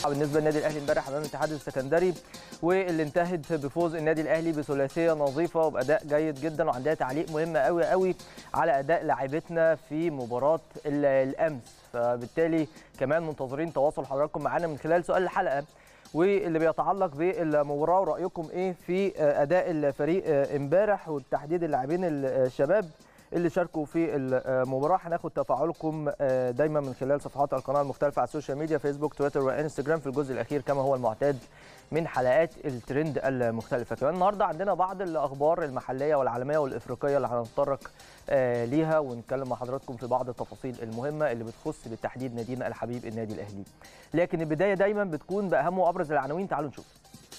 بالنسبه للنادي الاهلي امبارح امام الاتحاد السكندري واللي انتهت بفوز النادي الاهلي بثلاثيه نظيفه وباداء جيد جدا وعندها تعليق مهم قوي قوي على اداء لاعبتنا في مباراه الامس فبالتالي كمان منتظرين تواصل حضراتكم معانا من خلال سؤال الحلقه واللي بيتعلق بالمباراه ورايكم ايه في اداء الفريق امبارح وتحديد اللاعبين الشباب اللي شاركوا في المباراه هناخد تفاعلكم دايما من خلال صفحات القناه المختلفه على السوشيال ميديا فيسبوك تويتر وانستجرام في الجزء الاخير كما هو المعتاد من حلقات الترند المختلفه كمان النهارده عندنا بعض الاخبار المحليه والعالميه والافريقيه اللي هنتطرق ليها ونتكلم مع حضراتكم في بعض التفاصيل المهمه اللي بتخص بالتحديد نادينا الحبيب النادي الاهلي لكن البدايه دايما بتكون باهم وابرز العناوين تعالوا نشوف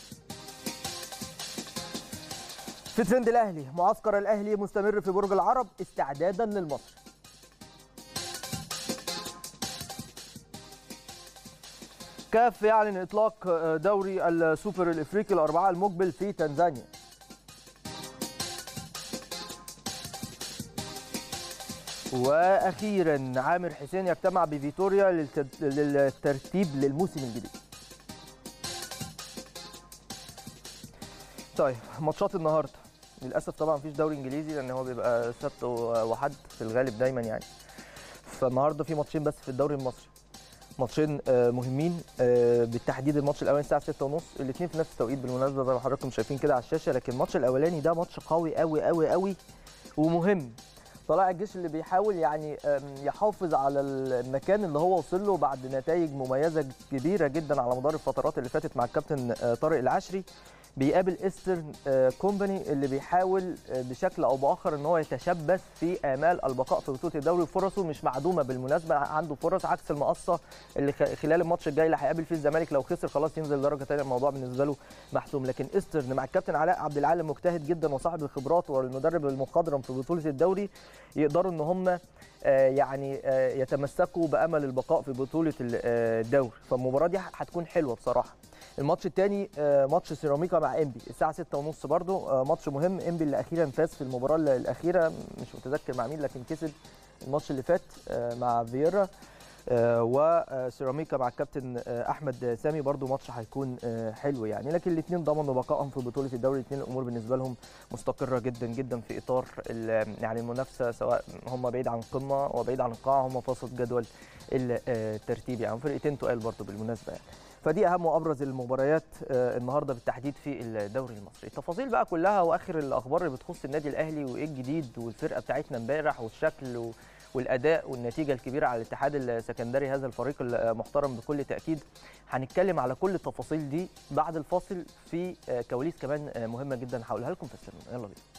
في ترند الاهلي معسكر الاهلي مستمر في برج العرب استعدادا للمصر كاف يعلن اطلاق دوري السوبر الافريقي الاربعاء المقبل في تنزانيا واخيرا عامر حسين يجتمع بفيتوريا للترتيب للموسم الجديد طيب ماتشات النهارده للاسف طبعا مفيش دوري انجليزي لان هو بيبقى سبت وحد في الغالب دايما يعني فالنهارده في ماتشين بس في الدوري المصري ماتشين مهمين بالتحديد الماتش الاولاني الساعه 6:30 الاثنين في نفس التوقيت بالمناسبه زي ما حضراتكم شايفين كده على الشاشه لكن الماتش الاولاني ده ماتش قوي قوي قوي قوي ومهم طلائع الجيش اللي بيحاول يعني يحافظ على المكان اللي هو وصل له بعد نتائج مميزه كبيره جدا على مدار الفترات اللي فاتت مع الكابتن طارق العشري بيقابل ايسترن كومباني اللي بيحاول بشكل او باخر ان هو يتشبث في امال البقاء في بطوله الدوري وفرصه مش معدومه بالمناسبه عنده فرص عكس المقصه اللي خلال الماتش الجاي اللي هيقابل فيه الزمالك لو خسر خلاص ينزل درجه ثانيه الموضوع بالنسبه له محسوم لكن ايسترن مع الكابتن علاء عبد العال مجتهد جدا وصاحب الخبرات والمدرب المخضرم في بطوله الدوري يقدروا ان هم يعني يتمسكوا بامل البقاء في بطوله الدوري فالمباراه دي هتكون حلوه بصراحه الماتش الثاني ماتش سيراميكا مع انبي الساعه 6:30 برضو ماتش مهم انبي اللي اخيرا فاز في المباراه الاخيره مش متذكر مع مين لكن كسب الماتش اللي فات مع فييرا وسيراميكا مع الكابتن احمد سامي برضو ماتش هيكون حلو يعني لكن الاثنين ضمنوا بقائهم في بطوله الدوري الاثنين الامور بالنسبه لهم مستقره جدا جدا في اطار يعني المنافسه سواء هم بعيد عن القمه وبعيد عن القاعه هم في وسط جدول الترتيب يعني فرقتين تقال برضو بالمناسبه يعني فدي اهم وابرز المباريات النهارده بالتحديد في الدوري المصري التفاصيل بقى كلها واخر الاخبار اللي بتخص النادي الاهلي وايه الجديد والفرقه بتاعتنا امبارح والشكل والاداء والنتيجه الكبيره على الاتحاد السكندري هذا الفريق المحترم بكل تاكيد هنتكلم على كل التفاصيل دي بعد الفاصل في كواليس كمان مهمه جدا هقولها لكم في السينما يلا بينا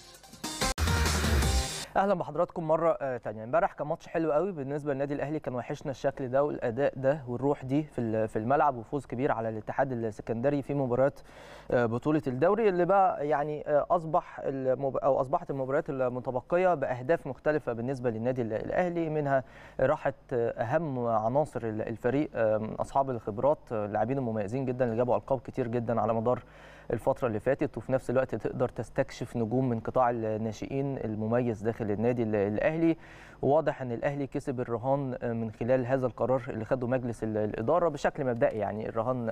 اهلا بحضراتكم مره ثانيه امبارح كان ماتش حلو قوي بالنسبه للنادي الاهلي كان وحشنا الشكل ده والاداء ده والروح دي في في الملعب وفوز كبير على الاتحاد السكندري في مباراه بطوله الدوري اللي بقى يعني اصبح او اصبحت المباريات المتبقيه باهداف مختلفه بالنسبه للنادي الاهلي منها راحت اهم عناصر الفريق اصحاب الخبرات اللاعبين المميزين جدا اللي جابوا القاب كتير جدا على مدار الفترة اللي فاتت وفي نفس الوقت تقدر تستكشف نجوم من قطاع الناشئين المميز داخل النادي الأهلي وواضح أن الأهلي كسب الرهان من خلال هذا القرار اللي خده مجلس الإدارة بشكل مبدئي يعني الرهان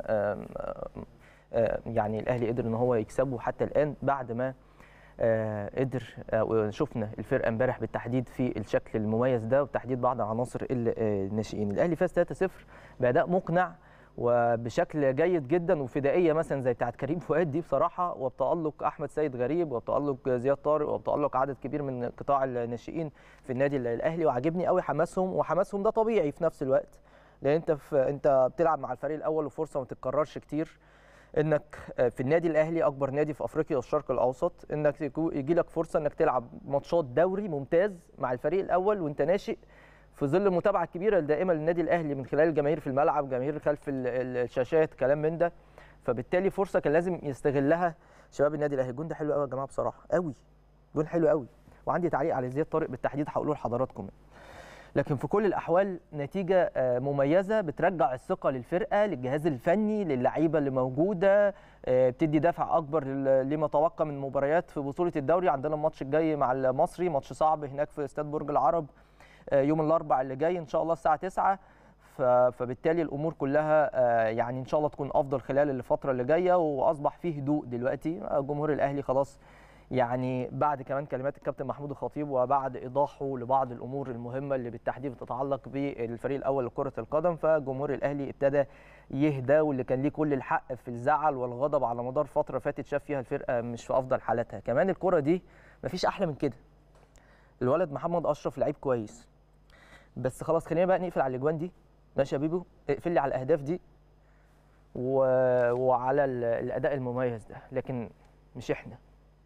يعني الأهلي قدر أن هو يكسبه حتى الآن بعد ما قدر شفنا الفرقه امبارح بالتحديد في الشكل المميز ده وتحديد بعض عناصر الناشئين الاهلي فاز 3-0 باداء مقنع وبشكل جيد جدا وفدائيه مثلا زي بتاعت كريم فؤاد دي بصراحه وبتالق احمد سيد غريب وبتالق زياد طارق وبتالق عدد كبير من قطاع الناشئين في النادي الاهلي وعجبني قوي حماسهم وحماسهم ده طبيعي في نفس الوقت لان انت في انت بتلعب مع الفريق الاول وفرصه ما تتكررش كتير انك في النادي الاهلي اكبر نادي في افريقيا والشرق الاوسط انك يجي لك فرصه انك تلعب ماتشات دوري ممتاز مع الفريق الاول وانت ناشئ في ظل المتابعه الكبيره الدائمه للنادي الاهلي من خلال الجماهير في الملعب جماهير خلف الشاشات كلام من ده فبالتالي فرصه كان لازم يستغلها شباب النادي الاهلي الجون ده حلو قوي يا جماعه بصراحه قوي جون حلو قوي وعندي تعليق على زياد طارق بالتحديد هقوله لحضراتكم لكن في كل الاحوال نتيجه مميزه بترجع الثقه للفرقه للجهاز الفني للعيبه اللي موجوده بتدي دفع اكبر لما توقع من مباريات في بطوله الدوري عندنا الماتش الجاي مع المصري ماتش صعب هناك في استاد برج العرب يوم الاربعاء اللي جاي ان شاء الله الساعه 9 ف- فبالتالي الامور كلها آه، يعني ان شاء الله تكون افضل خلال الفتره اللي جايه واصبح فيه هدوء دلوقتي آه، جمهور الاهلي خلاص يعني بعد كمان كلمات الكابتن محمود الخطيب وبعد ايضاحه لبعض الامور المهمه اللي بالتحديد بتتعلق بالفريق الاول لكره القدم فجمهور الاهلي ابتدى يهدى واللي كان ليه كل الحق في الزعل والغضب على مدار فتره فاتت شاف فيها الفرقه مش في افضل حالاتها كمان الكره دي مفيش احلى من كده الولد محمد اشرف لعيب كويس بس خلاص خلينا بقى نقفل على الاجوان دي ماشي يا بيبو اقفل لي على الاهداف دي و... وعلى ال- الاداء المميز ده لكن مش احنا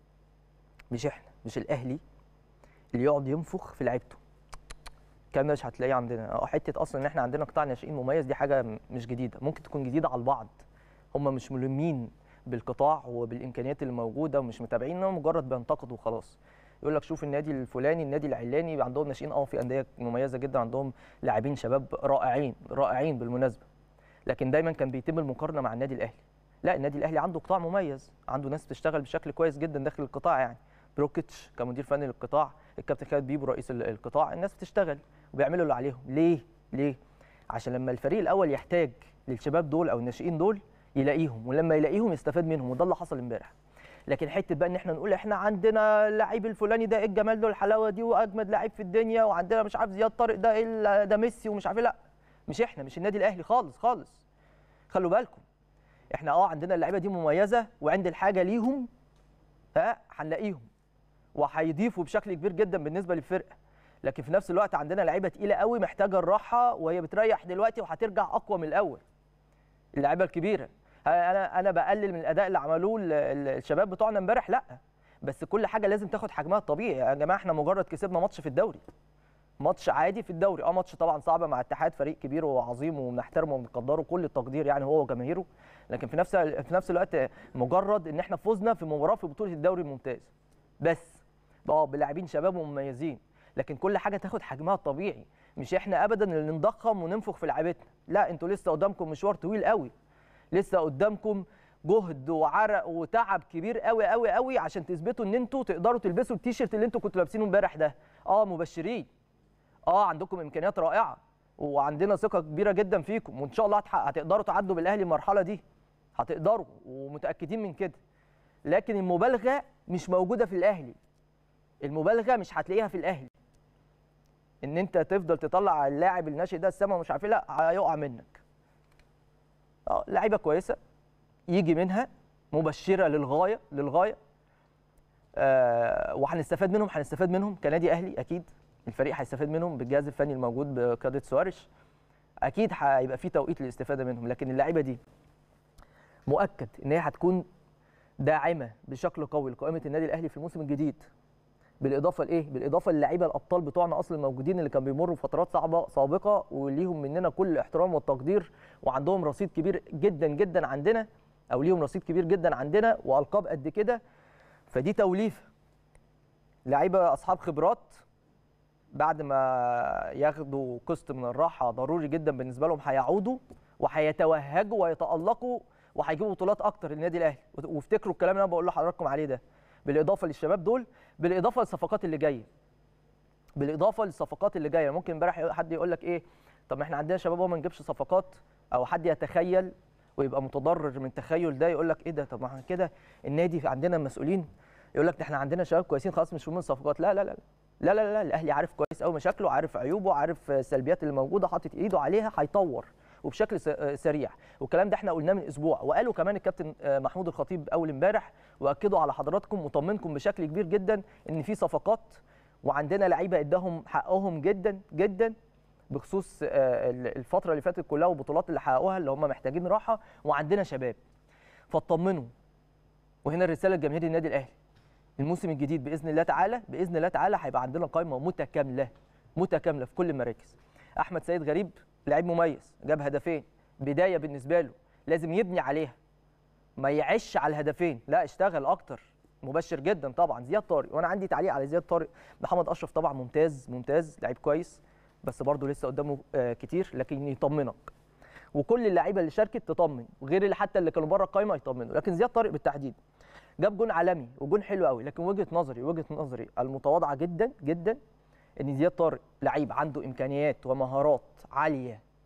مش احنا مش الاهلي اللي يقعد ينفخ في لعيبته الكلام ده مش هتلاقيه عندنا اه حته اصلا ان احنا عندنا قطاع ناشئين مميز دي حاجه م- مش جديده ممكن تكون جديده على البعض هم مش ملمين بالقطاع وبالامكانيات اللي موجوده ومش متابعين انهم مجرد بينتقدوا وخلاص يقول لك شوف النادي الفلاني النادي العلاني عندهم ناشئين اه في انديه مميزه جدا عندهم لاعبين شباب رائعين رائعين بالمناسبه لكن دايما كان بيتم المقارنه مع النادي الاهلي لا النادي الاهلي عنده قطاع مميز عنده ناس بتشتغل بشكل كويس جدا داخل القطاع يعني بروكيتش كمدير فني للقطاع الكابتن خالد بيبو رئيس ال- القطاع الناس بتشتغل وبيعملوا اللي عليهم ليه ليه عشان لما الفريق الاول يحتاج للشباب دول او الناشئين دول يلاقيهم ولما يلاقيهم يستفاد منهم وده اللي حصل امبارح لكن حته بقى ان احنا نقول احنا عندنا اللعيب الفلاني ده ايه الجمال ده الحلاوه دي واجمد لعيب في الدنيا وعندنا مش عارف زياد طارق ده ايه ال- ده ميسي ومش عارف ايه لا مش احنا مش النادي الاهلي خالص خالص خلوا بالكم احنا اه عندنا اللعيبه دي مميزه وعند الحاجه ليهم ها هنلاقيهم وهيضيفوا بشكل كبير جدا بالنسبه للفرقه لكن في نفس الوقت عندنا لعيبه تقيله قوي محتاجه الراحه وهي بتريح دلوقتي وهترجع اقوى من الاول اللعيبه الكبيره انا انا بقلل من الاداء اللي عملوه ال- ال- الشباب بتوعنا امبارح لا بس كل حاجه لازم تاخد حجمها الطبيعي يا جماعه احنا مجرد كسبنا ماتش في الدوري ماتش عادي في الدوري اه ماتش طبعا صعب مع اتحاد فريق كبير وعظيم وبنحترمه وبنقدره كل التقدير يعني هو وجماهيره لكن في نفس في نفس الوقت مجرد ان احنا فزنا في مباراه في بطوله الدوري الممتاز بس اه بلاعبين شباب ومميزين لكن كل حاجه تاخد حجمها الطبيعي مش احنا ابدا اللي نضخم وننفخ في لعيبتنا لا انتوا لسه قدامكم مشوار طويل قوي لسه قدامكم جهد وعرق وتعب كبير قوي قوي قوي عشان تثبتوا ان انتوا تقدروا تلبسوا التيشيرت اللي انتوا كنتوا لابسينه امبارح ده اه مبشرين اه عندكم امكانيات رائعه وعندنا ثقه كبيره جدا فيكم وان شاء الله هتحقق- هتقدروا تعدوا بالاهلي المرحله دي هتقدروا ومتاكدين من كده لكن المبالغه مش موجوده في الاهلي المبالغه مش هتلاقيها في الاهلي ان انت تفضل تطلع اللاعب الناشئ ده السما ومش عارف ايه لا هيقع منك اه لعيبه كويسه يجي منها مبشره للغايه للغايه آه وهنستفاد منهم هنستفاد منهم كنادي اهلي اكيد الفريق هيستفاد منهم بالجهاز الفني الموجود بقياده سوارش اكيد هيبقى في توقيت للاستفاده منهم لكن اللعيبه دي مؤكد ان هي هتكون داعمه بشكل قوي لقائمه النادي الاهلي في الموسم الجديد بالاضافه لايه بالاضافه للعيبه الابطال بتوعنا اصلا الموجودين اللي كانوا بيمروا بفترات صعبه سابقه وليهم مننا كل الاحترام والتقدير وعندهم رصيد كبير جدا جدا عندنا او ليهم رصيد كبير جدا عندنا والقاب قد كده فدي توليفه لعيبه اصحاب خبرات بعد ما ياخدوا قسط من الراحه ضروري جدا بالنسبه لهم هيعودوا وهيتوهجوا ويتالقوا وهيجيبوا بطولات اكتر للنادي الاهلي وافتكروا الكلام اللي انا بقول لحضراتكم عليه ده بالاضافه للشباب دول بالاضافه للصفقات اللي جايه بالاضافه للصفقات اللي جايه ممكن امبارح حد يقول لك ايه طب ما احنا عندنا شباب هو ما نجيبش صفقات او حد يتخيل ويبقى متضرر من التخيل ده يقول لك ايه ده طب ما احنا كده النادي عندنا مسؤولين يقول لك ده احنا عندنا شباب كويسين خلاص مش من صفقات لا لا لا لا لا لا الاهلي عارف كويس قوي مشاكله عارف عيوبه عارف السلبيات اللي موجوده حاطط ايده عليها هيطور وبشكل س- سريع والكلام ده احنا قلناه من اسبوع وقالوا كمان الكابتن آه، محمود الخطيب اول امبارح واكدوا على حضراتكم وطمنكم بشكل كبير جدا ان في صفقات وعندنا لعيبه اداهم حقهم جدا جدا بخصوص آه، الفتره اللي فاتت كلها والبطولات اللي حققوها اللي هم محتاجين راحه وعندنا شباب فاطمنوا وهنا الرساله لجماهير النادي الاهلي الموسم الجديد باذن الله تعالى باذن الله تعالى هيبقى عندنا قائمه متكامله متكامله في كل المراكز احمد سيد غريب لعيب مميز جاب هدفين بدايه بالنسبه له لازم يبني عليها ما يعش على الهدفين لا اشتغل اكتر مبشر جدا طبعا زياد طارق وانا عندي تعليق على زياد طارق محمد اشرف طبعا ممتاز ممتاز لعيب كويس بس برضه لسه قدامه آه، كتير لكن يطمنك وكل اللعيبه اللي شاركت تطمن وغير اللي حتى اللي كانوا بره القايمه يطمنوا لكن زياد طارق بالتحديد جاب جون عالمي وجون حلو قوي لكن وجهه نظري وجهه نظري المتواضعه جدا جدا ان زياد طارق لعيب عنده امكانيات ومهارات عاليه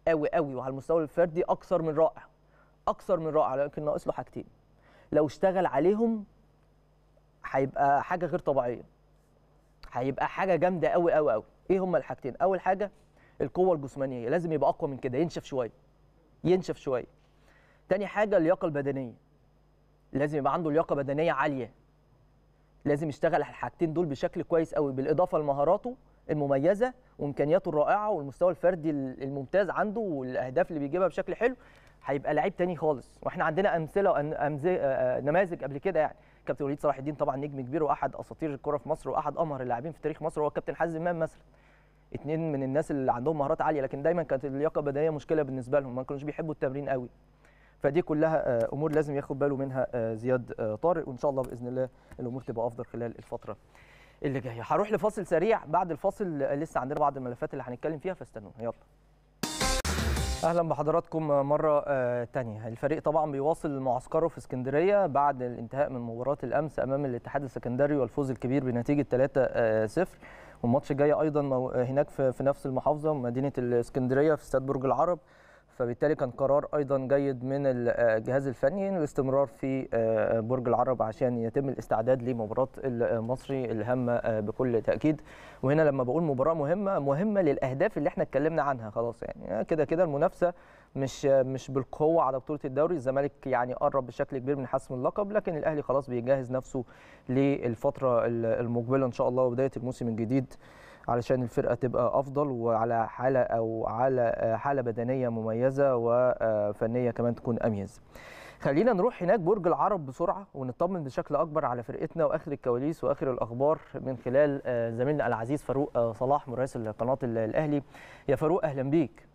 قوي قوي وعلى المستوى الفردي اكثر من رائع اكثر من رائع لكن ناقص له حاجتين لو اشتغل عليهم هيبقى حاجه غير طبيعيه هيبقى حاجه جامده قوي قوي قوي ايه هما الحاجتين اول حاجه القوه الجسمانيه لازم يبقى اقوى من كده ينشف شويه ينشف شويه تاني حاجه اللياقه البدنيه لازم يبقى عنده لياقه بدنيه عاليه لازم يشتغل على الحاجتين دول بشكل كويس قوي بالاضافه لمهاراته المميزه وامكانياته الرائعه والمستوى الفردي الممتاز عنده والاهداف اللي بيجيبها بشكل حلو هيبقى لعيب تاني خالص واحنا عندنا امثله وأمز- نماذج قبل كده يعني كابتن وليد صلاح الدين طبعا نجم كبير واحد اساطير الكره في مصر واحد امهر اللاعبين في تاريخ مصر هو كابتن حازم امام مثلا اتنين من الناس اللي عندهم مهارات عاليه لكن دايما كانت اللياقه البدنيه مشكله بالنسبه لهم ما كانوش بيحبوا التمرين قوي فدي كلها آه، امور لازم ياخد باله منها آه، زياد آه، طارق وان شاء الله باذن الله الامور تبقى افضل خلال الفتره اللي جايه هروح لفاصل سريع بعد الفاصل آه، لسه عندنا بعض الملفات اللي هنتكلم فيها فاستنونا يلا اهلا بحضراتكم مره آه، تانية الفريق طبعا بيواصل معسكره في اسكندريه بعد الانتهاء من مباراه الامس امام الاتحاد السكندري والفوز الكبير بنتيجه 3-0 والماتش الجاي ايضا مو- هناك في في نفس المحافظه مدينه الاسكندريه في استاد برج العرب فبالتالي كان قرار ايضا جيد من الجهاز الفني الاستمرار في آه، برج العرب عشان يتم الاستعداد لمباراه المصري الهامه آه، بكل تاكيد وهنا لما بقول مباراه مهمه مهمه للاهداف اللي احنا اتكلمنا عنها خلاص يعني كده كده المنافسه مش مش بالقوه على بطوله الدوري الزمالك يعني قرب بشكل كبير من حسم اللقب لكن الاهلي خلاص بيجهز نفسه للفتره المقبله ان شاء الله وبدايه الموسم الجديد علشان الفرقه تبقى افضل وعلى حاله او على حاله بدنيه مميزه وفنيه كمان تكون اميز خلينا نروح هناك برج العرب بسرعه ونطمن بشكل اكبر على فرقتنا واخر الكواليس واخر الاخبار من خلال آه، زميلنا العزيز فاروق آه، صلاح مراسل قناه ال- الاهلي يا فاروق اهلا بيك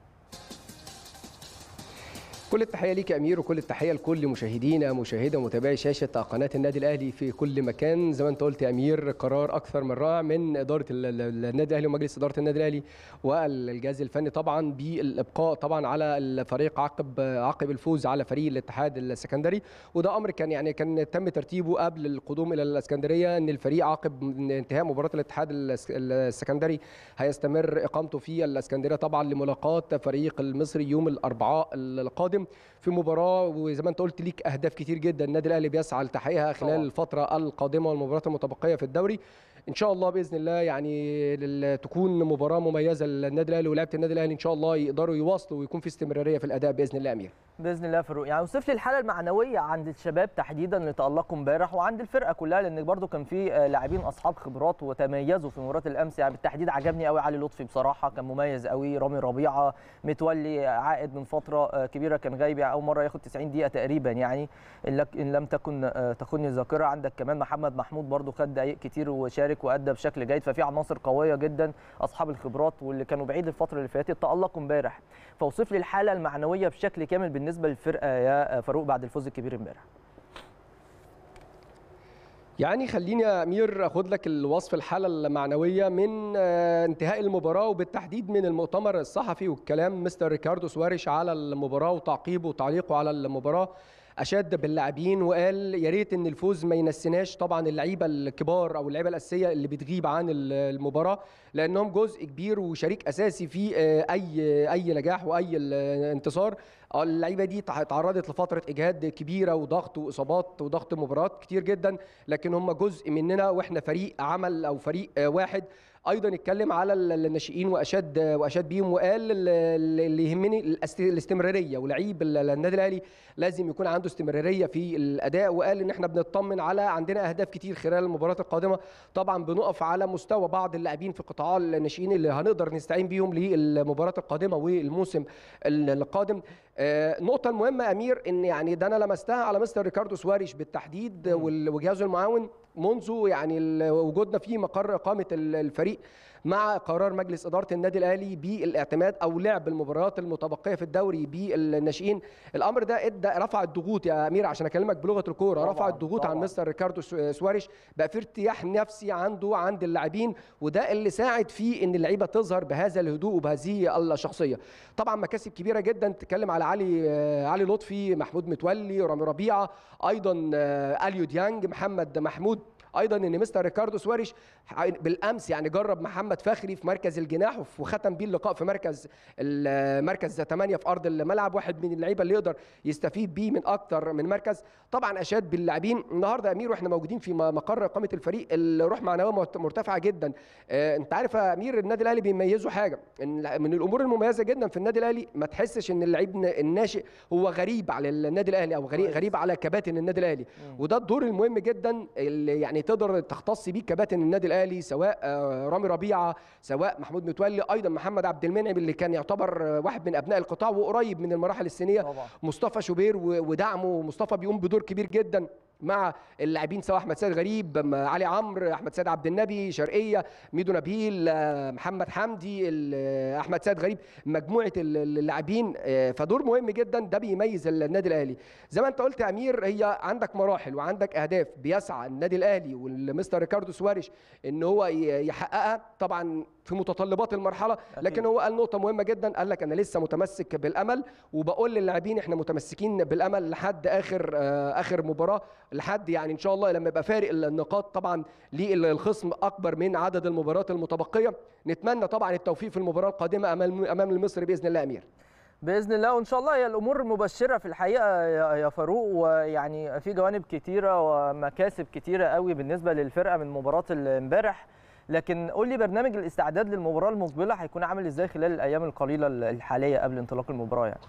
كل التحية ليك يا أمير وكل التحية لكل مشاهدينا مشاهدة ومتابعي شاشة قناة النادي الأهلي في كل مكان زي ما أنت قلت يا أمير قرار أكثر من رائع من إدارة ال- ال- النادي الأهلي ومجلس إدارة النادي الأهلي والجهاز الفني طبعا بالإبقاء طبعا على الفريق عقب عقب الفوز على فريق الاتحاد السكندري وده أمر كان يعني كان تم ترتيبه قبل القدوم إلى الإسكندرية إن الفريق عقب انتهاء مباراة الاتحاد الس- السكندري هيستمر إقامته في الإسكندرية طبعا لملاقاة فريق المصري يوم الأربعاء القادم في مباراة وزي ما انت قلت ليك اهداف كتير جدا النادي الاهلي بيسعى لتحقيقها خلال طبعاً. الفترة القادمة والمباريات المتبقية في الدوري ان شاء الله باذن الله يعني لل- تكون مباراة مميزة للنادي الاهلي ولاعيبة النادي الاهلي ان شاء الله يقدروا يواصلوا ويكون في استمرارية في الاداء باذن الله يا امير باذن الله يا فاروق يعني اوصف لي الحاله المعنويه عند الشباب تحديدا اللي تالقوا امبارح وعند الفرقه كلها لان برضو كان في آه، لاعبين اصحاب خبرات وتميزوا في مباراه الامس يعني بالتحديد عجبني قوي علي لطفي بصراحه كان مميز قوي رامي ربيعه متولي عائد من فتره آه، كبيره كان غايب يعني اول مره ياخد 90 دقيقه تقريبا يعني إن لك- ان لم تكن آه، تخني الذاكره عندك كمان محمد محمود برضو خد دقائق كتير وشارك وادى بشكل جيد ففي عناصر قويه جدا اصحاب الخبرات واللي كانوا بعيد الفتره اللي فاتت تالقوا امبارح فوصف لي الحاله المعنويه بشكل كامل بالنسبه للفرقه يا فاروق بعد الفوز الكبير امبارح يعني خليني يا امير اخد لك الوصف الحاله المعنويه من آه، انتهاء المباراه وبالتحديد من المؤتمر الصحفي والكلام مستر ريكاردو سواريش على المباراه وتعقيبه وتعليقه على المباراه اشاد باللاعبين وقال يا ريت ان الفوز ما ينسيناش طبعا اللعيبه الكبار او اللعيبه الاساسيه اللي بتغيب عن ال- المباراه لانهم جزء كبير وشريك اساسي في آه، اي اي نجاح واي ال- انتصار آه، اللعيبه دي تع- تعرضت لفتره اجهاد كبيره وضغط واصابات وضغط مباريات كتير جدا لكن هم جزء مننا واحنا فريق عمل او فريق آه، واحد ايضا اتكلم على ال- الناشئين واشاد واشاد بيهم وقال ال- ال- اللي يهمني الاست- الاستمراريه ولعيب ال- النادي الاهلي لازم يكون عنده استمراريه في الاداء وقال ان احنا بنطمن على عندنا اهداف كتير خلال المباريات القادمه طبعا بنقف على مستوى بعض اللاعبين في قطاع الناشئين اللي هنقدر نستعين بيهم للمباريات القادمه والموسم ال- القادم آه، النقطه المهمه يا امير ان يعني ده انا لمستها على مستر ريكاردو سواريش بالتحديد وال- وجهازه المعاون منذ يعني ال- وجودنا في مقر اقامه ال- الفريق مع قرار مجلس اداره النادي الاهلي بالاعتماد او لعب المباريات المتبقيه في الدوري بالناشئين الامر ده ادى رفع الضغوط يا امير عشان اكلمك بلغه الكوره طبعاً، رفع الضغوط عن طبعاً. مستر ريكاردو سو- سواريش بقى في ارتياح نفسي عنده عند اللاعبين وده اللي ساعد في ان اللعيبه تظهر بهذا الهدوء وبهذه الشخصيه طبعا مكاسب كبيره جدا تتكلم على علي آه، علي لطفي محمود متولي رامي ربيعه ايضا آه، اليو ديانج محمد محمود ايضا ان مستر ريكاردو سواريش بالامس يعني جرب محمد فخري في مركز الجناح وختم بيه اللقاء في مركز مركز 8 في ارض الملعب واحد من اللعيبه اللي يقدر يستفيد بيه من اكتر من مركز طبعا اشاد باللاعبين النهارده امير واحنا موجودين في مقر اقامه الفريق الروح معنويه مرتفعه جدا آه انت عارف يا امير النادي الاهلي بيميزه حاجه إن من الامور المميزه جدا في النادي الاهلي ما تحسش ان اللعيب الناشئ هو غريب على النادي الاهلي او غريب, غريب على كباتن النادي الاهلي وده الدور المهم جدا اللي يعني تقدر تختص بيه كباتن النادي الاهلي سواء رامي ربيعه سواء محمود متولي ايضا محمد عبد المنعم اللي كان يعتبر واحد من ابناء القطاع وقريب من المراحل السنيه طبعا. مصطفى شوبير ودعمه مصطفى بيقوم بدور كبير جدا مع اللاعبين سواء احمد سيد غريب علي عمرو احمد سيد عبد النبي شرقيه ميدو نبيل محمد حمدي احمد سيد غريب مجموعه اللاعبين فدور مهم جدا ده بيميز النادي الاهلي زي ما انت قلت يا امير هي عندك مراحل وعندك اهداف بيسعى النادي الاهلي والمستر ريكاردو سواريش ان هو يحققها طبعا في متطلبات المرحله لكن هو قال نقطه مهمه جدا قال لك انا لسه متمسك بالامل وبقول للاعبين احنا متمسكين بالامل لحد اخر اخر مباراه لحد يعني ان شاء الله لما يبقى فارق النقاط طبعا للخصم اكبر من عدد المباريات المتبقيه نتمنى طبعا التوفيق في المباراه القادمه امام امام المصري باذن الله امير باذن الله وان شاء الله هي الامور مبشره في الحقيقه يا فاروق ويعني في جوانب كتيره ومكاسب كتيره قوي بالنسبه للفرقه من مباراه امبارح لكن قول لي برنامج الاستعداد للمباراه المقبله هيكون عامل ازاي خلال الايام القليله الحاليه قبل انطلاق المباراه يعني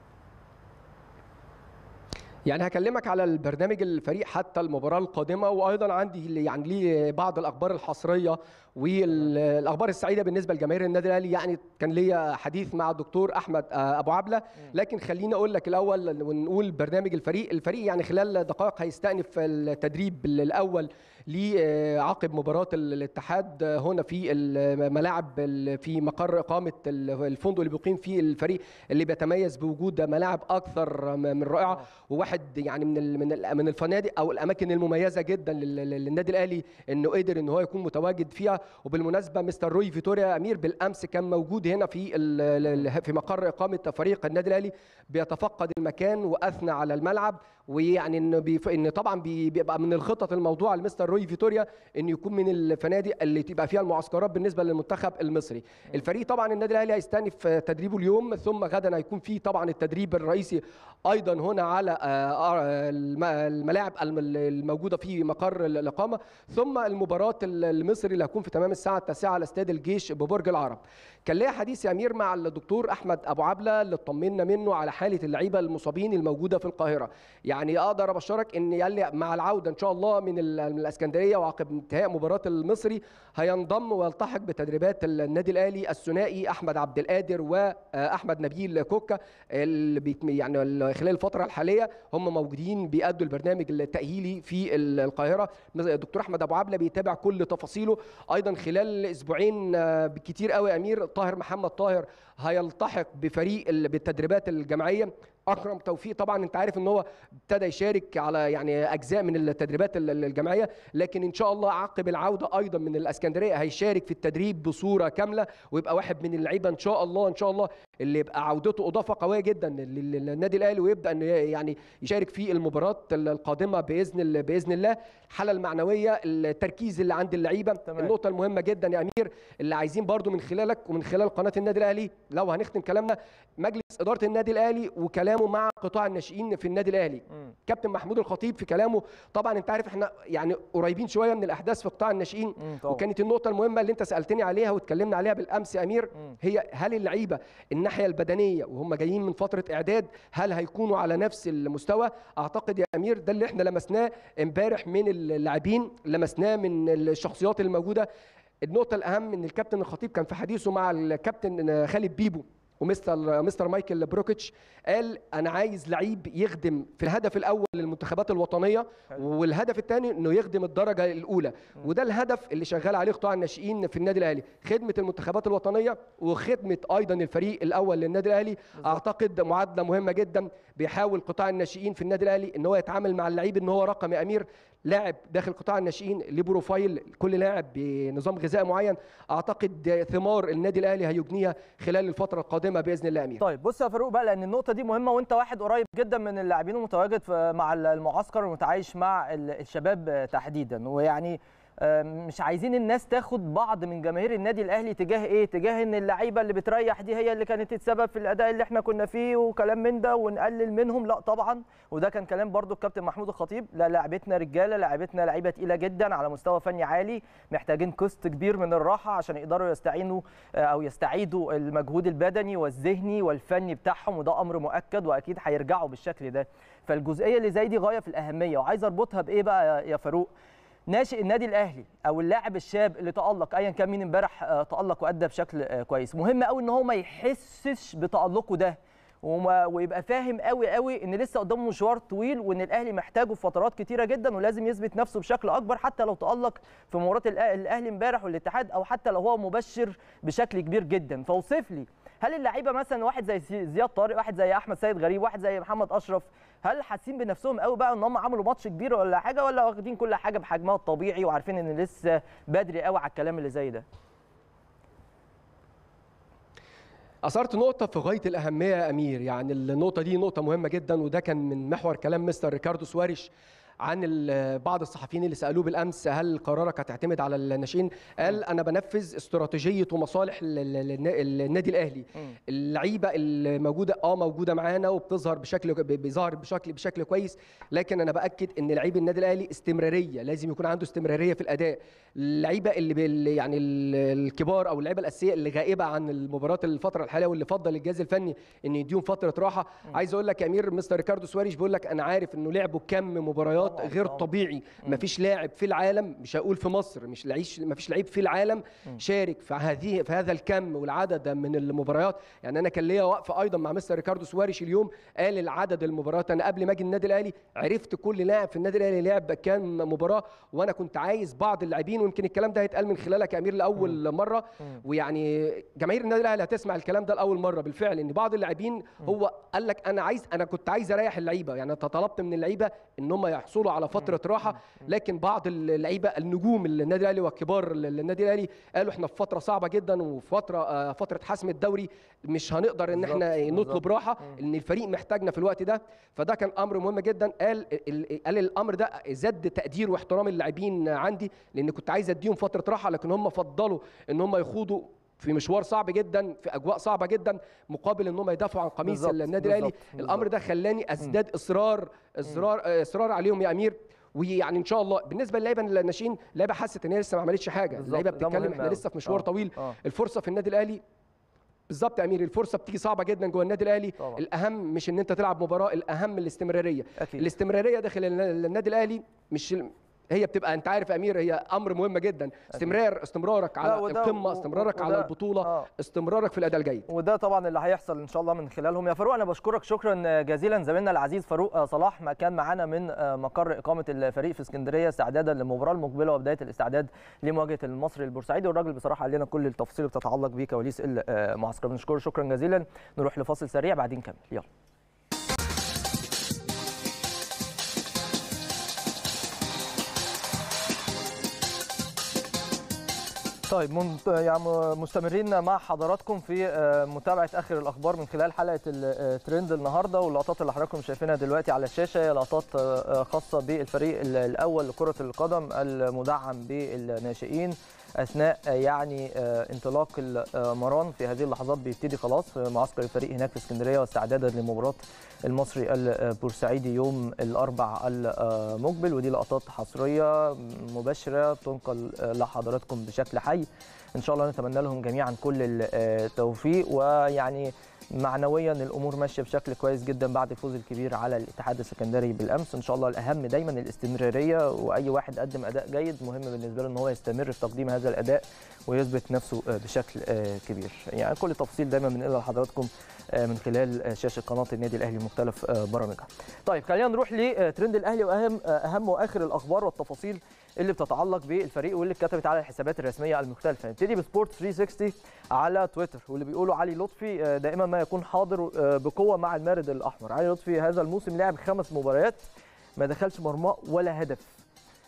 يعني هكلمك على البرنامج الفريق حتى المباراه القادمه وايضا عندي يعني لي بعض الاخبار الحصريه والاخبار السعيده بالنسبه لجماهير النادي الاهلي يعني كان ليا حديث مع الدكتور احمد ابو عبله لكن خليني اقول لك الاول ونقول برنامج الفريق الفريق يعني خلال دقائق هيستأنف التدريب الاول لعقب مباراه الاتحاد هنا في الملاعب في مقر اقامه الفندق اللي بيقيم فيه الفريق اللي بيتميز بوجود ملاعب اكثر من رائعه وواحد يعني من من من الفنادق او الاماكن المميزه جدا للنادي الاهلي انه قدر ان هو يكون متواجد فيها وبالمناسبه مستر روي فيتوريا امير بالامس كان موجود هنا في في مقر اقامه فريق النادي الاهلي بيتفقد المكان واثنى على الملعب ويعني ان بيف... ان طبعا بيبقى من الخطط الموضوع لمستر روي فيتوريا ان يكون من الفنادق اللي تبقى فيها المعسكرات بالنسبه للمنتخب المصري الفريق طبعا النادي الاهلي هيستأنف تدريبه اليوم ثم غدا هيكون في طبعا التدريب الرئيسي ايضا هنا على الملاعب الموجوده في مقر الاقامه ثم المباراه المصري اللي هتكون في تمام الساعه 9 على استاد الجيش ببرج العرب كان ليا حديث يا امير مع الدكتور احمد ابو عبله اللي اطمنا منه على حاله اللعيبه المصابين الموجوده في القاهره يعني اقدر ابشرك ان قال مع العوده ان شاء الله من الاسكندريه وعقب انتهاء مباراه المصري هينضم ويلتحق بتدريبات النادي الاهلي الثنائي احمد عبد القادر واحمد نبيل كوكا اللي يعني خلال الفتره الحاليه هم موجودين بيأدوا البرنامج التاهيلي في القاهره الدكتور احمد ابو عبله بيتابع كل تفاصيله ايضا خلال اسبوعين بالكثير قوي يا امير طاهر محمد طاهر هيلتحق بفريق بالتدريبات الجماعيه اكرم توفيق طبعا انت عارف ان هو ابتدى يشارك على يعني اجزاء من التدريبات الجماعيه لكن ان شاء الله عقب العوده ايضا من الاسكندريه هيشارك في التدريب بصوره كامله ويبقى واحد من اللعيبه ان شاء الله ان شاء الله اللي يبقى عودته اضافه قويه جدا للنادي الاهلي ويبدا ان يعني يشارك في المباراه القادمه باذن باذن الله الحاله المعنويه التركيز اللي عند اللعيبه تمام. النقطه المهمه جدا يا امير اللي عايزين برضو من خلالك ومن خلال قناه النادي الاهلي لو هنختم كلامنا مجلس اداره النادي الاهلي وكلامه مع قطاع الناشئين في النادي الاهلي م. كابتن محمود الخطيب في كلامه طبعا انت عارف احنا يعني قريبين شويه من الاحداث في قطاع الناشئين وكانت النقطه المهمه اللي انت سالتني عليها واتكلمنا عليها بالامس يا امير م. هي هل اللعيبه الناحيه البدنيه وهم جايين من فتره اعداد هل هيكونوا على نفس المستوى اعتقد يا امير ده اللي احنا لمسناه امبارح من اللاعبين لمسناه من الشخصيات الموجوده النقطة الأهم إن الكابتن الخطيب كان في حديثه مع الكابتن خالد بيبو ومستر مستر مايكل بروكيتش قال انا عايز لعيب يخدم في الهدف الاول للمنتخبات الوطنيه والهدف الثاني انه يخدم الدرجه الاولى وده الهدف اللي شغال عليه قطاع الناشئين في النادي الاهلي خدمه المنتخبات الوطنيه وخدمه ايضا الفريق الاول للنادي الاهلي اعتقد معادله مهمه جدا بيحاول قطاع الناشئين في النادي الاهلي ان هو يتعامل مع اللعيب ان هو رقم يا امير لاعب داخل قطاع الناشئين ليه بروفايل كل لاعب بنظام غذائي معين اعتقد ثمار النادي الاهلي هيجنيها خلال الفتره القادمه القادمه باذن الله امير طيب بص يا فاروق بقى لان النقطه دي مهمه وانت واحد قريب جدا من اللاعبين ومتواجد في- مع المعسكر ومتعايش مع ال- الشباب تحديدا ويعني آم، مش عايزين الناس تاخد بعض من جماهير النادي الاهلي تجاه ايه تجاه ان اللعيبه اللي بتريح دي هي اللي كانت السبب في الاداء اللي احنا كنا فيه وكلام من ده ونقلل منهم لا طبعا وده كان كلام برضو الكابتن محمود الخطيب لا لعبتنا رجاله لعبتنا لعيبه تقيله جدا على مستوى فني عالي محتاجين قسط كبير من الراحه عشان يقدروا يستعينوا آه، او يستعيدوا المجهود البدني والذهني والفني بتاعهم وده امر مؤكد واكيد هيرجعوا بالشكل ده فالجزئيه اللي زي دي غايه في الاهميه وعايز اربطها بايه بقى يا- يا فاروق ناشئ النادي الاهلي او اللاعب الشاب اللي تالق ايا كان مين امبارح آه، تالق وادى بشكل آه، كويس مهم قوي ان هو ما يحسش بتالقه ده وما ويبقى فاهم قوي قوي ان لسه قدامه مشوار طويل وان الاهلي محتاجه في فترات كتيره جدا ولازم يثبت نفسه بشكل اكبر حتى لو تالق في مباراه الأ- الاهلي امبارح والاتحاد او حتى لو هو مبشر بشكل كبير جدا فوصف لي هل اللعيبه مثلا واحد زي سي- زياد طارق واحد زي احمد سيد غريب واحد زي محمد اشرف هل حاسين بنفسهم قوي بقى ان هم عملوا ماتش كبير ولا حاجه ولا واخدين كل حاجه بحجمها الطبيعي وعارفين ان لسه بدري قوي على الكلام اللي زي ده اثرت نقطه في غايه الاهميه يا امير يعني النقطه دي نقطه مهمه جدا وده كان من محور كلام مستر ريكاردو سواريش عن ال- بعض الصحفيين اللي سالوه بالامس هل قرارك هتعتمد على الناشئين قال انا بنفذ استراتيجيه ومصالح ال- ال- ال- النادي الاهلي اللعيبه اللي موجوده اه موجوده معانا وبتظهر بشكل بيظهر بشكل بشكل كويس لكن انا باكد ان لعيب النادي الاهلي استمراريه لازم يكون عنده استمراريه في الاداء اللعيبه اللي بال يعني ال- الكبار او اللعيبه الاساسيه اللي غائبه عن المباراه الفتره الحاليه واللي فضل الجهاز الفني ان يديهم فتره راحه عايز اقول لك يا امير مستر ريكاردو سواريش بيقول لك انا عارف انه لعبوا كم مباريات طبعاً، غير طبعاً. طبيعي مفيش لاعب في العالم مش هقول في مصر مش لعيش مفيش لعيب في العالم شارك في هذه في هذا الكم والعدد من المباريات يعني انا كان ليا وقفه ايضا مع مستر ريكاردو سواريش اليوم قال العدد المباريات انا قبل ما اجي النادي الاهلي عرفت كل لاعب في النادي الاهلي لعب كام مباراه وانا كنت عايز بعض اللاعبين ويمكن الكلام ده هيتقال من خلالك يا امير لاول مره ويعني جماهير النادي الاهلي هتسمع الكلام ده لاول مره بالفعل ان بعض اللاعبين هو قال لك انا عايز انا كنت عايز اريح اللعيبه يعني أنا طلبت من اللعيبه ان هم يحصلوا على فتره راحه لكن بعض اللعيبه النجوم النادي الاهلي وكبار النادي الاهلي قالوا احنا في فتره صعبه جدا وفي فتره آه، فتره حسم الدوري مش هنقدر ان احنا بالظبط، نطلب بالظبط. راحه ان الفريق محتاجنا في الوقت ده فده كان امر مهم جدا قال ال- قال الامر ده زاد تقدير واحترام اللاعبين عندي لان كنت عايز اديهم فتره راحه لكن هم فضلوا ان هم يخوضوا في مشوار صعب جدا في اجواء صعبه جدا مقابل ان هم يدافعوا عن قميص بالظبط، النادي الاهلي بالظبط، الامر بالظبط. ده خلاني ازداد اصرار اصرار آه، اصرار عليهم يا امير ويعني ان شاء الله بالنسبه للعيبه الناشئين اللعيبه حست ان هي لسه ما عملتش حاجه بالظبط، اللعيبه ده بتتكلم مهم احنا أوي. لسه في مشوار آه، طويل آه. الفرصه في النادي الاهلي بالظبط يا امير الفرصه بتيجي صعبه جدا جوه النادي الاهلي طبعا. الاهم مش ان انت تلعب مباراه الاهم الاستمراريه أكيد. الاستمراريه داخل النا- النادي الاهلي مش هي بتبقى انت عارف يا امير هي امر مهم جدا استمرار استمرارك على لا، وده- القمه و- استمرارك وده- على البطوله آه. استمرارك في الاداء الجيد وده طبعا اللي هيحصل ان شاء الله من خلالهم يا فاروق انا بشكرك شكرا جزيلا زميلنا العزيز فاروق صلاح ما كان معانا من مقر اقامه الفريق في اسكندريه استعدادا للمباراه المقبله وبدايه الاستعداد لمواجهه المصري البورسعيدي والراجل بصراحه قال لنا كل التفاصيل اللي بتتعلق بكواليس المعسكر بنشكره شكرا جزيلا نروح لفاصل سريع بعدين نكمل يلا طيب منت... يعني مستمرين مع حضراتكم في آه، متابعه اخر الاخبار من خلال حلقه الترند النهارده واللقطات اللي حضراتكم شايفينها دلوقتي على الشاشه هي لقطات آه، خاصه بالفريق ال- الاول لكره القدم المدعم بالناشئين اثناء آه، يعني آه، انطلاق المران في هذه اللحظات بيبتدي خلاص في معسكر الفريق هناك في اسكندريه واستعدادا لمباراه المصري البورسعيدي يوم الاربع المقبل ودي لقطات حصريه مباشره بتنقل لحضراتكم بشكل حي ان شاء الله نتمنى لهم جميعا كل التوفيق ويعني معنويا الامور ماشيه بشكل كويس جدا بعد الفوز الكبير على الاتحاد السكندري بالامس ان شاء الله الاهم دايما الاستمراريه واي واحد قدم اداء جيد مهم بالنسبه له ان هو يستمر في تقديم هذا الاداء ويثبت نفسه بشكل كبير يعني كل التفاصيل دايما بنقلها لحضراتكم من خلال شاشه قناه النادي الاهلي مختلف برامجها. طيب خلينا نروح لترند الاهلي واهم اهم واخر الاخبار والتفاصيل اللي بتتعلق بالفريق واللي اتكتبت على الحسابات الرسميه المختلفه. نبتدي بسبورت 360 على تويتر واللي بيقولوا علي لطفي دائما ما يكون حاضر بقوه مع المارد الاحمر. علي لطفي هذا الموسم لعب خمس مباريات ما دخلش مرماه ولا هدف.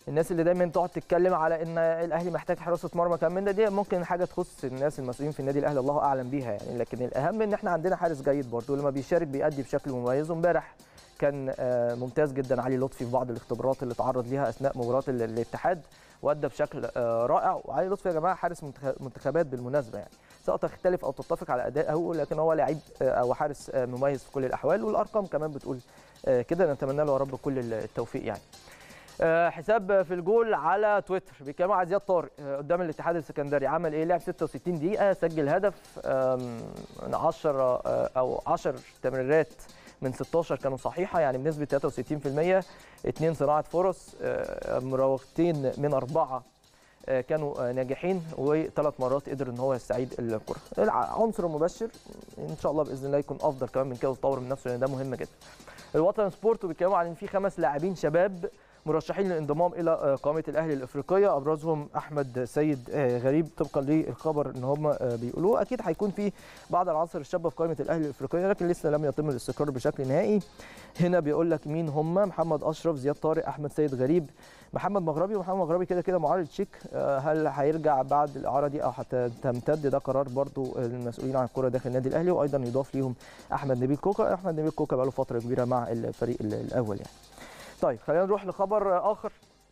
الناس اللي دايما تقعد تتكلم على ان الاهلي محتاج حراسه مرمى كمان من ده دي ممكن حاجه تخص الناس المسؤولين في النادي الاهلي الله اعلم بيها يعني لكن الاهم ان احنا عندنا حارس جيد برضه لما بيشارك بيأدي بشكل مميز وامبارح كان آه، ممتاز جدا علي لطفي في بعض الاختبارات اللي تعرض ليها اثناء مباراه ال- الاتحاد وادى بشكل آه، رائع وعلي لطفي يا جماعه حارس منتخ- منتخبات بالمناسبه يعني سواء تختلف او تتفق على ادائه لكن هو لعيب آه، او حارس آه، مميز في كل الاحوال والارقام كمان بتقول آه، كده نتمنى له يا رب كل التوفيق يعني آه، حساب في الجول على تويتر بيتكلموا على زياد طارق آه، قدام الاتحاد السكندري عمل ايه لعب 66 دقيقه سجل هدف آم، من 10 آه، او 10 تمريرات من 16 كانوا صحيحه يعني بنسبه 63% اثنين صناعه فرص آه، مراوغتين من اربعه آه، كانوا آه، ناجحين وثلاث مرات قدر ان هو يستعيد الكره العنصر المبشر ان شاء الله باذن الله يكون افضل كمان من كده ويطور من نفسه لان ده مهم جدا الوطن سبورت بيتكلموا عن ان في خمس لاعبين شباب مرشحين للانضمام الى آه، قائمه الاهلي الافريقيه ابرزهم احمد سيد آه، غريب طبقا للخبر ان هم آه، بيقولوه اكيد هيكون في بعض العناصر الشابه في قائمه الاهلي الافريقيه لكن لسه لم يتم الاستقرار بشكل نهائي هنا بيقول لك مين هم محمد اشرف زياد طارق احمد سيد غريب محمد مغربي ومحمد مغربي كده كده معارض شيك آه، هل هيرجع بعد الاعاره دي او هتمتد ده قرار برضو المسؤولين عن الكره داخل النادي الاهلي وايضا يضاف ليهم احمد نبيل كوكا احمد نبيل كوكا بقاله فتره كبيره مع الفريق ال- الاول يعني طيب خلينا نروح لخبر اخر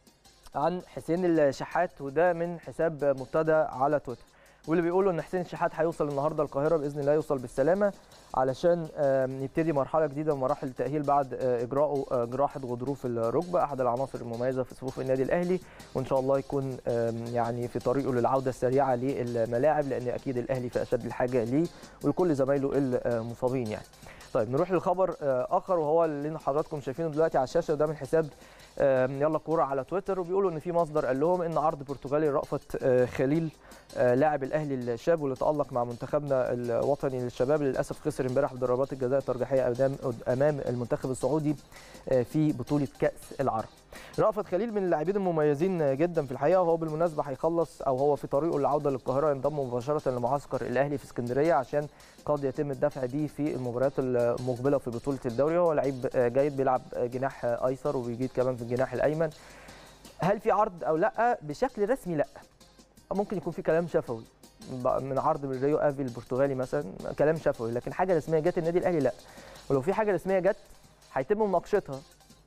عن حسين الشحات وده من حساب مبتدى على تويتر واللي بيقولوا ان حسين الشحات هيوصل النهارده القاهره باذن الله يوصل بالسلامه علشان آم، يبتدي مرحله جديده من مراحل التاهيل بعد آه، اجراءه آه، جراحه غضروف الركبه احد العناصر المميزه في صفوف النادي الاهلي وان شاء الله يكون آم، يعني في طريقه للعوده السريعه للملاعب لان اكيد الاهلي في اشد الحاجه ليه ولكل زمايله المصابين يعني طيب نروح لخبر آه، اخر وهو اللي حضراتكم شايفينه دلوقتي على الشاشه وده من حساب آم، يلا كوره على تويتر وبيقولوا ان في مصدر قال لهم ان عرض برتغالي رأفت آه، خليل آه، لاعب الاهلي الشاب واللي تالق مع منتخبنا الوطني للشباب للاسف خسر امبارح بضربات الجزاء الترجيحيه امام امام المنتخب السعودي آه، في بطوله كاس العرب رأفت خليل من اللاعبين المميزين جدا في الحقيقه وهو بالمناسبه هيخلص او هو في طريقه للعوده للقاهره ينضم مباشره لمعسكر الاهلي في اسكندريه عشان قد يتم الدفع بيه في المباريات المقبله في بطوله الدوري هو لعيب آه، جيد بيلعب آه، جناح آه، ايسر وبيجيد كمان في الجناح الايمن هل في عرض او لا بشكل رسمي لا ممكن يكون في كلام شفوي ب- من عرض من ريو افي البرتغالي مثلا كلام شفوي لكن حاجه رسميه جت النادي الاهلي لا ولو في حاجه رسميه جت هيتم مناقشتها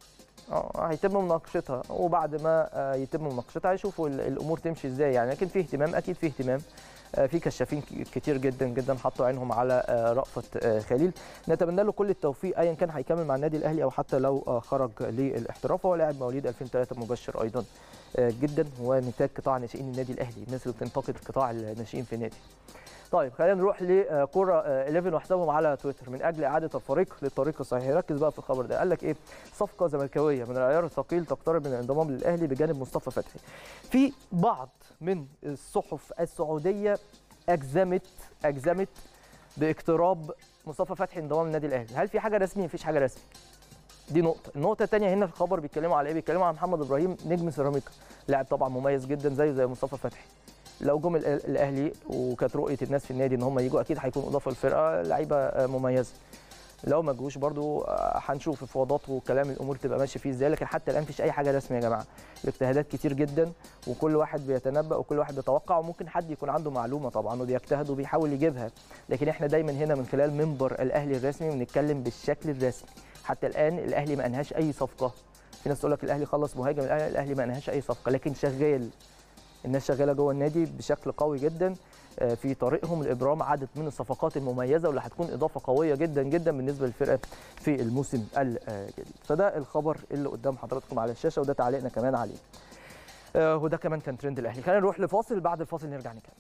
اه هيتم مناقشتها وبعد ما آه، يتم مناقشتها هيشوفوا ال- الامور تمشي ازاي يعني لكن في اهتمام اكيد في اهتمام آه، في كشافين ك- كتير جدا جدا حطوا عينهم على آه، رأفت آه، خليل نتمنى له كل التوفيق ايا كان هيكمل مع النادي الاهلي او حتى لو آه، خرج للاحتراف هو لاعب مواليد 2003 مبشر ايضا آه، جدا ونتاج قطاع ناشئين النادي الاهلي الناس اللي بتنتقد قطاع الناشئين في النادي طيب خلينا نروح لكوره 11 وحسابهم على تويتر من اجل اعاده الفريق للطريق الصحيح ركز بقى في الخبر ده قال لك ايه صفقه زملكاويه من العيار الثقيل تقترب من الانضمام للاهلي بجانب مصطفى فتحي في بعض من الصحف السعوديه اجزمت اجزمت باقتراب مصطفى فتحي انضمام للنادي الاهلي هل في حاجه رسميه مفيش حاجه رسميه دي نقطة، النقطة الثانية هنا في الخبر بيتكلموا على ايه؟ بيتكلموا على محمد ابراهيم نجم سيراميكا، لاعب طبعا مميز جدا زيه زي مصطفى فتحي. لو جم ال- الاهلي وكانت رؤية الناس في النادي ان هم يجوا اكيد هيكون اضافة للفرقة لعيبة آه، مميزة. لو ما جوش برضو آه، هنشوف مفاوضات وكلام الامور تبقى ماشيه فيه ازاي لكن حتى الان مفيش اي حاجه رسميه يا جماعه الاجتهادات كتير جدا وكل واحد بيتنبأ وكل واحد بيتوقع وممكن حد يكون عنده معلومه طبعا وبيجتهد وبيحاول يجيبها لكن احنا دايما هنا من خلال منبر الاهلي الرسمي بنتكلم بالشكل الرسمي حتى الان الاهلي ما انهاش اي صفقه في ناس تقول لك الاهلي خلص مهاجم الأهلي- الاهلي ما انهاش اي صفقه لكن شغال الناس شغاله جوه النادي بشكل قوي جدا آه، في طريقهم لابرام عدد من الصفقات المميزه واللي هتكون اضافه قويه جدا جدا بالنسبه للفرقه في الموسم الجديد فده الخبر اللي قدام حضراتكم على الشاشه وده تعليقنا كمان عليه آه، وده كمان كان ترند الاهلي خلينا نروح لفاصل بعد الفاصل نرجع نكمل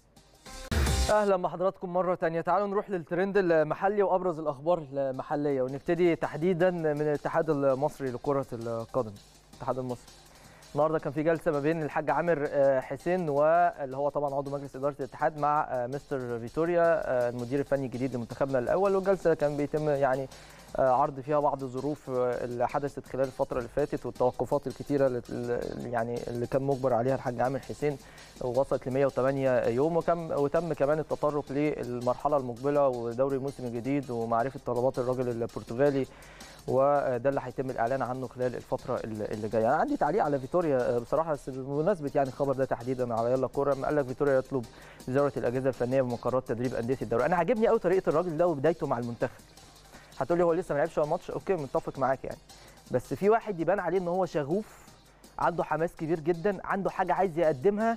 اهلا بحضراتكم مره تانية تعالوا نروح للترند المحلي وابرز الاخبار المحليه ونبتدي تحديدا من الاتحاد المصري لكره القدم الاتحاد المصري النهارده كان في جلسه ما بين الحاج عامر آه، حسين واللي هو طبعا عضو مجلس اداره الاتحاد مع آه، مستر فيتوريا آه، المدير الفني الجديد لمنتخبنا الاول والجلسه كان بيتم يعني آه، عرض فيها بعض الظروف آه، اللي حدثت خلال الفتره اللي فاتت والتوقفات الكتيره اللي اللي- يعني اللي كان مجبر عليها الحاج عامر حسين ووصلت ل 108 يوم وكم وتم كمان التطرق للمرحله المقبله ودوري الموسم الجديد ومعرفه طلبات الراجل البرتغالي وده اللي هيتم الاعلان عنه خلال الفتره اللي اللي جايه انا عندي تعليق على فيتوريا بصراحه بس بمناسبه يعني الخبر ده تحديدا على يلا كوره لما قال لك فيتوريا يطلب وزاره الاجهزه الفنيه بمقررات تدريب انديه الدوري انا عاجبني قوي طريقه الراجل ده وبدايته مع المنتخب هتقول لي هو لسه ما لعبش ولا ماتش اوكي متفق معاك يعني بس في واحد يبان عليه ان هو شغوف عنده حماس كبير جدا عنده حاجه عايز يقدمها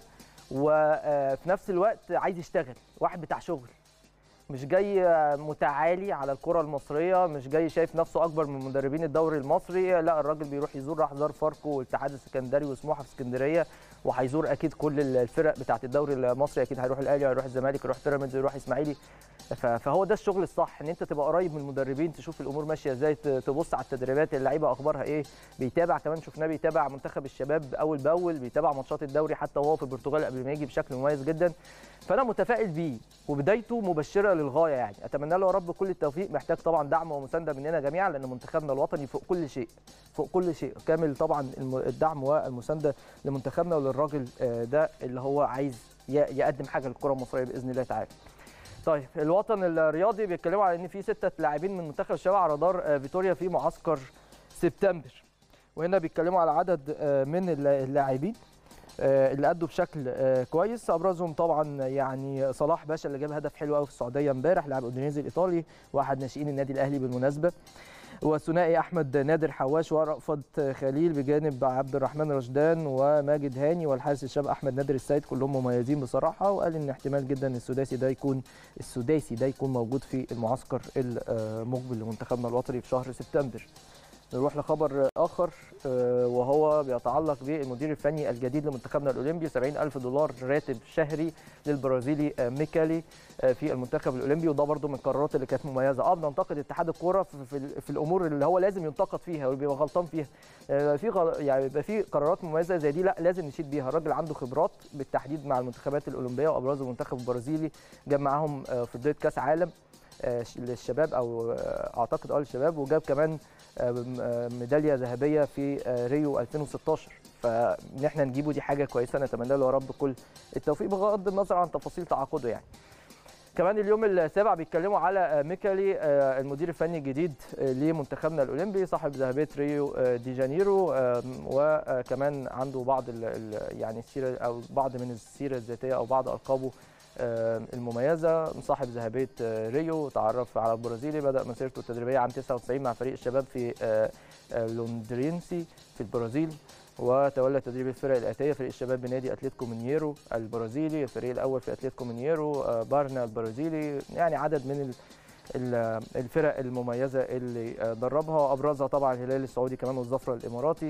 وفي نفس الوقت عايز يشتغل واحد بتاع شغل مش جاي متعالي على الكره المصريه مش جاي شايف نفسه اكبر من مدربين الدوري المصري لا الراجل بيروح يزور راح زار فاركو والاتحاد السكندري وسموحه في اسكندريه وهيزور اكيد كل الفرق بتاعه الدوري المصري اكيد هيروح الاهلي هيروح الزمالك يروح بيراميدز يروح اسماعيلي ف- فهو ده الشغل الصح ان انت تبقى قريب من المدربين تشوف الامور ماشيه ازاي ت- تبص على التدريبات اللعيبه اخبارها ايه بيتابع كمان شفناه بيتابع منتخب الشباب اول باول بيتابع ماتشات الدوري حتى وهو في البرتغال قبل ما يجي بشكل مميز جدا فانا متفائل بيه وبدايته مبشره للغايه يعني اتمنى له يا رب كل التوفيق محتاج طبعا دعم ومسانده مننا جميعا لان منتخبنا الوطني فوق كل شيء فوق كل شيء كامل طبعا الم- الدعم والمسانده لمنتخبنا وللراجل آه، ده اللي هو عايز ي- يقدم حاجه للكره المصريه باذن الله تعالى طيب الوطن الرياضي بيتكلموا على ان في سته لاعبين من منتخب الشباب على رادار آه، فيتوريا في معسكر سبتمبر وهنا بيتكلموا على عدد آه، من اللا- اللاعبين آه، اللي ادوا بشكل آه، كويس ابرزهم طبعا يعني صلاح باشا اللي جاب هدف حلو قوي في السعوديه امبارح لاعب اودينيزي الايطالي واحد ناشئين النادي الاهلي بالمناسبه وثنائي احمد نادر حواش ورأفت خليل بجانب عبد الرحمن رشدان وماجد هاني والحارس الشاب احمد نادر السيد كلهم مميزين بصراحه وقال ان احتمال جدا السداسي ده يكون السداسي ده يكون موجود في المعسكر المقبل لمنتخبنا الوطني في شهر سبتمبر نروح لخبر اخر آه، وهو بيتعلق بالمدير الفني الجديد لمنتخبنا الاولمبي 70 الف دولار راتب شهري للبرازيلي آه، ميكالي آه، في المنتخب الاولمبي وده برده من القرارات اللي كانت مميزه اه بننتقد اتحاد الكوره في, في, ال- في الامور اللي هو لازم ينتقد فيها واللي بيبقى غلطان فيها آه، في غل... يعني يبقى في قرارات مميزه زي دي لا لازم نشيد بيها الراجل عنده خبرات بالتحديد مع المنتخبات الاولمبيه وابرز المنتخب البرازيلي جاب معاهم آه، في بدايه كاس عالم آه، ش- للشباب او آه، اعتقد اه للشباب وجاب كمان آه، م- آه، ميداليه ذهبيه في آه، ريو 2016 فان احنا نجيبه دي حاجه كويسه نتمنى له يا رب كل التوفيق بغض النظر عن تفاصيل تعاقده يعني كمان اليوم السابع بيتكلموا على آه، ميكالي آه، المدير الفني الجديد آه، لمنتخبنا الاولمبي صاحب ذهبيه ريو آه، دي جانيرو آه، وكمان عنده بعض ال- ال- يعني السيره او بعض من السيره الذاتيه او بعض القابه آه، المميزه صاحب ذهبيه آه، ريو تعرف على البرازيلي بدا مسيرته التدريبيه عام 99 مع فريق الشباب في آه، آه، لوندرينسي في البرازيل وتولى تدريب الفرق الاتيه فريق الشباب بنادي اتلتيكو مينيرو البرازيلي الفريق الاول في اتلتيكو مينيرو آه، بارنا البرازيلي يعني عدد من ال- ال- الفرق المميزه اللي آه، دربها ابرزها طبعا الهلال السعودي كمان والظفره الاماراتي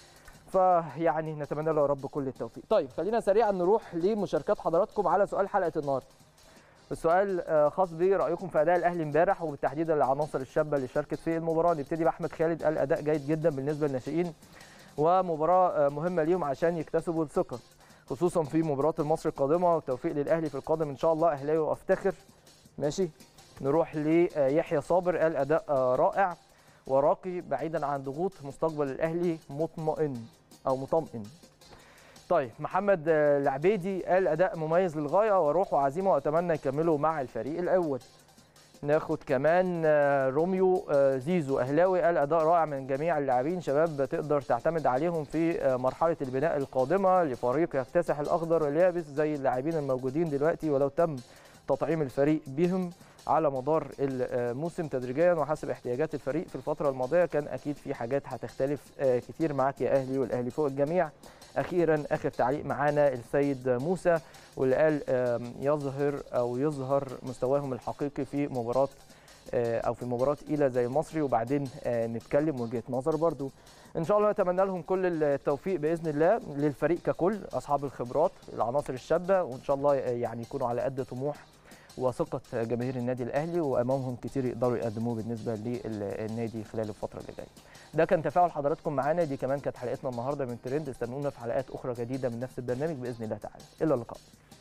فيعني نتمنى له يا رب كل التوفيق طيب خلينا سريعا نروح لمشاركات حضراتكم على سؤال حلقه النهارده السؤال آه، خاص برايكم في اداء الاهلي امبارح وبالتحديد العناصر الشابه اللي شاركت في المباراه نبتدي باحمد خالد قال اداء جيد جدا بالنسبه للناشئين ومباراه آه، مهمه ليهم عشان يكتسبوا الثقه خصوصا في مباراه المصري القادمه والتوفيق للاهلي في القادم ان شاء الله اهلاوي وافتخر ماشي نروح ليحيى صابر قال اداء آه، رائع وراقي بعيدا عن ضغوط مستقبل الاهلي مطمئن او مطمئن طيب محمد آه، العبيدي قال اداء مميز للغايه وروح وعزيمه واتمنى يكملوا مع الفريق الاول ناخد كمان آه، روميو آه، زيزو اهلاوي قال اداء رائع من جميع اللاعبين شباب تقدر تعتمد عليهم في آه، مرحله البناء القادمه لفريق يكتسح الاخضر واليابس زي اللاعبين الموجودين دلوقتي ولو تم تطعيم الفريق بهم على مدار الموسم تدريجيا وحسب احتياجات الفريق في الفتره الماضيه كان اكيد في حاجات هتختلف آه، كتير معاك يا اهلي والاهلي فوق الجميع اخيرا اخر تعليق معانا السيد موسى واللي قال آم، يظهر او يظهر مستواهم الحقيقي في مباراه آه، او في مباراه تقيله زي المصري وبعدين آه، نتكلم وجهه نظر برضو ان شاء الله نتمنى لهم كل التوفيق باذن الله للفريق ككل اصحاب الخبرات العناصر الشابه وان شاء الله يعني يكونوا على قد طموح وثقه جماهير النادي الاهلي وامامهم كتير يقدروا يقدموه بالنسبه للنادي خلال الفتره اللي جايه ده كان تفاعل حضراتكم معانا دي كمان كانت حلقتنا النهارده من ترند استنونا في حلقات اخرى جديده من نفس البرنامج باذن الله تعالى الى اللقاء